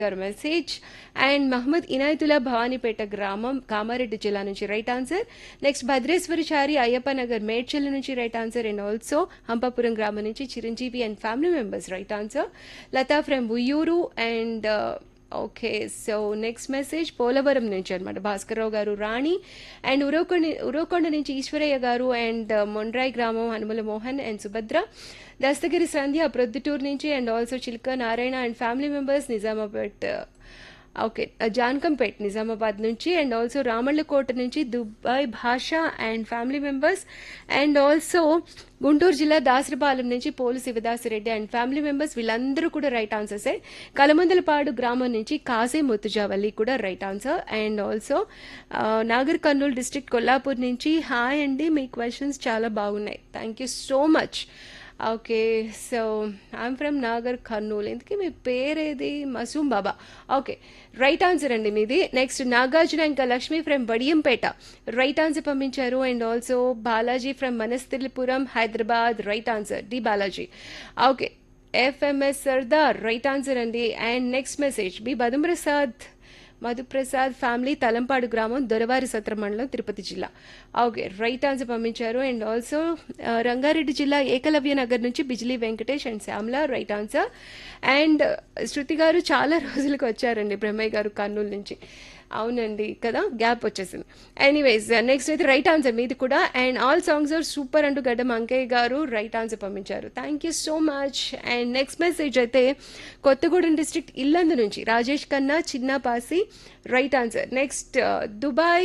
గారు message and Mohammed Inayatullah Bhavanipeta గ్రామం కామారెడ్డి జిల్లా నుంచి right answer next Bhadreshwarichari Ayyappa Nagar Medchal నుంచి right answer and also Hampapuram గ్రామం నుంచి Chiranjeevi and family members right answer Latha from Uyyuru and okay so next message Polavaram నుంచి అనమాట భాస్కర్రావు గారు రాణి అండ్ ఉరవకొండ ఉరవకొండ నుంచి ఈశ్వరయ్య గారు అండ్ మొండ్రాయ్ గ్రామం హనుమల మోహన్ అండ్ సుభద్ర దస్తగిరి సంధ్య ప్రొద్దుటూరు నుంచి and also Chilka Narayana and family members Nizamabad okay Jankampet Nizamabad నుంచి అండ్ ఆల్సో రామళ్ళకోట నుంచి Dubai Basha and family members and also Guntur జిల్లా దాసరిపాలెం నుంచి Polu Sivadasireddy and family members వీళ్ళందరూ కూడా రైట్ ఆన్సర్సే కలమందలపాడు గ్రామం నుంచి కాసే ముత్తుజావల్లి కూడా right answer and also Nagar Kurnool district Kollapur నుంచి హాయ్ అండి మీ క్వశ్చన్స్ చాలా బాగున్నాయి thank you so much okay so I'm from Nagar Kurnool ఇంతకీ మీ పేరేది Masoom Baba okay right answer అండి మీది నెక్స్ట్ నాగార్జున ఇంకా Lakshmi from Badiyampet right answer పంపించారు and also Balaji from Manasthilipuram Hyderabad right answer D Balaji okay FMS Sardar right answer అండి అండ్ నెక్స్ట్ మెసేజ్ బి బదుంప్రసాద్ మధుప్రసాద్ ఫ్యామిలీ తలంపాడు గ్రామం దొరవారి సత్ర మండలం తిరుపతి జిల్లా ఓకే రైట్ ఆన్సర్ పంపించారు అండ్ ఆల్సో రంగారెడ్డి జిల్లా ఏకలవ్య నగర్ నుంచి Bijili Venkatesh and Shyamala right answer and Shruti గారు చాలా రోజులకు వచ్చారండి బ్రహ్మయ్య గారు కర్నూలు నుంచి అవునండి కదా గ్యాప్ వచ్చేసింది ఎనీవేస్ నెక్స్ట్ అయితే రైట్ ఆన్సర్ మీది కూడా and all songs are super అంటూ గడ్డం అంకయ్య గారు రైట్ ఆన్సర్ పంపించారు thank you so much and next message అయితే కొత్తగూడెం డిస్ట్రిక్ట్ ఇల్లందు నుంచి Rajesh Kanna Chinnapasi right answer next Dubai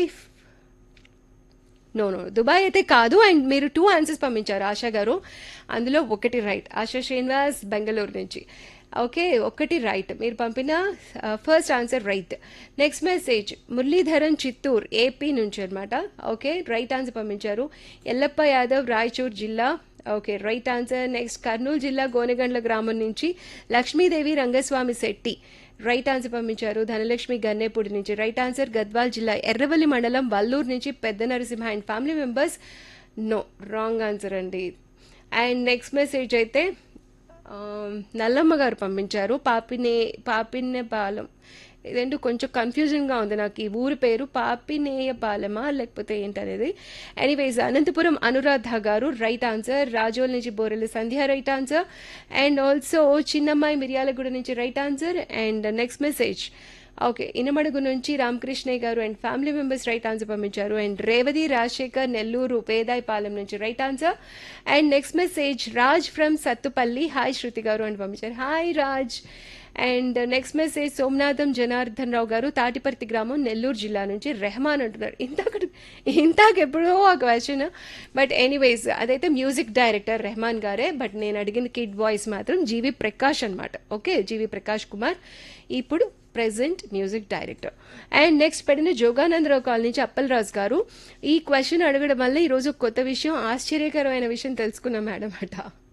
no no Dubai అయితే కాదు అండ్ మీరు టూ ఆన్సర్స్ పంపించారు ఆశా గారు అందులో ఒకటి రైట్ ఆశా శ్రీనివాస్ బెంగళూరు నుంచి ఓకే ఒకటి రైట్ మీరు పంపిన first answer right next message Muralidharan Chittoor AP నుంచి అనమాట ఓకే రైట్ ఆన్సర్ పంపించారు ఎల్లప్ప యాదవ్ రాయచూర్ జిల్లా okay right answer next Kurnool జిల్లా గోనెగండ్ల గ్రామం నుంచి లక్ష్మీదేవి రంగస్వామి శెట్టి రైట్ ఆన్సర్ పంపించారు ధనలక్ష్మి గన్నేపూడి నుంచి రైట్ ఆన్సర్ గద్వాల్ జిల్లా ఎర్రవల్లి మండలం వల్లూరు నుంచి పెద్ద Narasimha and family members no wrong answer అండి అండ్ నెక్స్ట్ మెసేజ్ అయితే నల్లమ్మ గారు పంపించారు పాపినే పాపినేపాలెం ఇదేంటో కొంచెం కన్ఫ్యూజన్గా ఉంది నాకు ఈ ఊరి పేరు పాపినేయపాలెమా లేకపోతే ఏంటనేది ఎనీవేస్ అనంతపురం అనురాధ గారు రైట్ ఆన్సర్ రాజోల్ నుంచి Borelli Sandhya right answer and also చిన్నమ్మాయి మిర్యాలగూడ నుంచి right answer and next message okay Inamadugu నుంచి రామకృష్ణయ్య గారు and family members right answer పంపించారు అండ్ రేవతి రాజశేఖర్ నెల్లూరు పేదాయిపాలెం నుంచి right answer and next message Raj from Sathupally hi Shruti గారు అని పంపించారు hi Raj and next message Somanatham Janardhan Rao గారు తాటిపర్తి గ్రామం నెల్లూరు జిల్లా నుంచి రెహమాన్ అంటున్నారు ఇంతక ఇంతకెప్పుడో ఆ క్వశ్చన్ బట్ ఎనీవేస్ అదైతే మ్యూజిక్ డైరెక్టర్ రెహమాన్ గారే బట్ నేను అడిగిన కిడ్ వాయిస్ మాత్రం జీవి ప్రకాష్ అనమాట ఓకే జీవి ప్రకాష్ కుమార్ ఇప్పుడు present music director and next పెట్టిన జోగానందరావు కాలనీ నుంచి అప్పలరాజు గారు ఈ క్వశ్చన్ అడగడం వల్ల ఈరోజు కొత్త విషయం ఆశ్చర్యకరమైన విషయం తెలుసుకున్నాం మేడం అట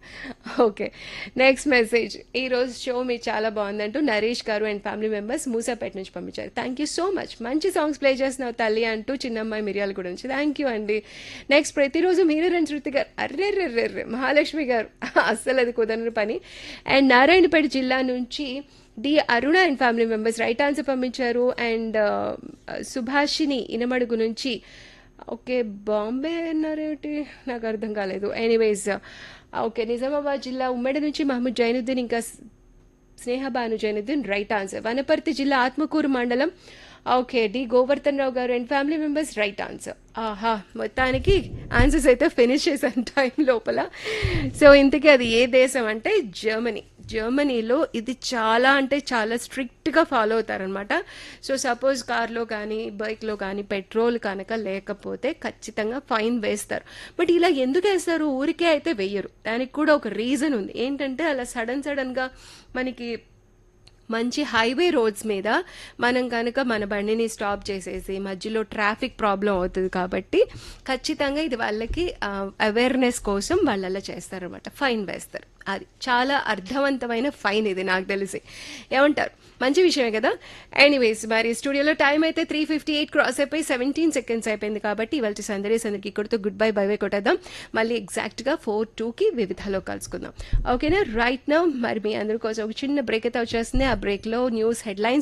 ఓకే నెక్స్ట్ మెసేజ్ ఈరోజు షో మీ చాలా బాగుందంటూ నరేష్ గారు అండ్ ఫ్యామిలీ మెంబర్స్ మూసాపేట నుంచి పంపించారు థ్యాంక్ యూ సో మచ్ మంచి సాంగ్స్ ప్లే చేస్తున్నావు తల్లి అంటూ చిన్నమ్మాయి మిరియాల గురించి థ్యాంక్ యూ అండి నెక్స్ట్ ప్రతిరోజు మీరు రెండు శృతి గారు అర్రే రెర్రెర్రె మహాలక్ష్మి గారు అస్సలు అది కుదరని పని అండ్ నారాయణపేట జిల్లా నుంచి D Aruna and family members right answer పంపించారు అండ్ సుభాషిని ఇనమడుగు నుంచి ఓకే బాంబే అన్నారేమిటి నాకు అర్థం కాలేదు ఎనీవేస్ ఓకే నిజామాబాద్ జిల్లా ఉమ్మడి నుంచి మహమ్మద్ జైనుద్దీన్ ఇంకా స్నేహబాను జైనుద్దీన్ రైట్ ఆన్సర్ వనపర్తి జిల్లా ఆత్మకూరు మండలం ఓకే డి గోవర్ధన్ రావు గారు and family members right answer ఆహా మొత్తానికి ఆన్సర్స్ అయితే ఫినిష్ చేశాను టైం లోపల సో ఇంతకీ అది ఏ దేశం అంటే జర్మనీ జర్మనీలో ఇది చాలా అంటే చాలా స్ట్రిక్ట్గా ఫాలో అవుతారనమాట సో సపోజ్ కార్లో కానీ బైక్లో కానీ పెట్రోల్ కనుక లేకపోతే ఖచ్చితంగా ఫైన్ వేస్తారు బట్ ఇలా ఎందుకు వేస్తారు ఊరికే అయితే వెయ్యరు దానికి కూడా ఒక రీజన్ ఉంది ఏంటంటే అలా సడన్ సడన్గా మనకి మంచి హైవే రోడ్స్ మీద మనం కనుక మన బండిని స్టాప్ చేసేసి మధ్యలో ట్రాఫిక్ ప్రాబ్లం అవుతుంది కాబట్టి ఖచ్చితంగా ఇది వాళ్ళకి అవేర్నెస్ కోసం వాళ్ళు అలా చేస్తారనమాట ఫైన్ వేస్తారు అది చాలా అర్థవంతమైన ఫైన్ ఇది నాకు తెలిసి ఏమంటారు మంచి విషయమే కదా ఎనీవేస్ మరి స్టూడియోలో టైం అయితే త్రీ ఫిఫ్టీ ఎయిట్ క్రాస్ అయిపోయి సెవెంటీన్ సెకండ్స్ అయిపోయింది కాబట్టి ఇవాళ సందరేస్ అందరికి ఇక్కడితో గుడ్ బై బై బై కొట్టేద్దాం మళ్ళీ ఎగ్జాక్ట్గా ఫోర్ టూకి వివిధలో కలుసుకుందాం ఓకేనా రైట్ నౌ మరి మీ అందరి కోసం ఒక చిన్న బ్రేక్ అయితే వచ్చేస్తుంది ఆ బ్రేక్లో న్యూస్ హెడ్లైన్స్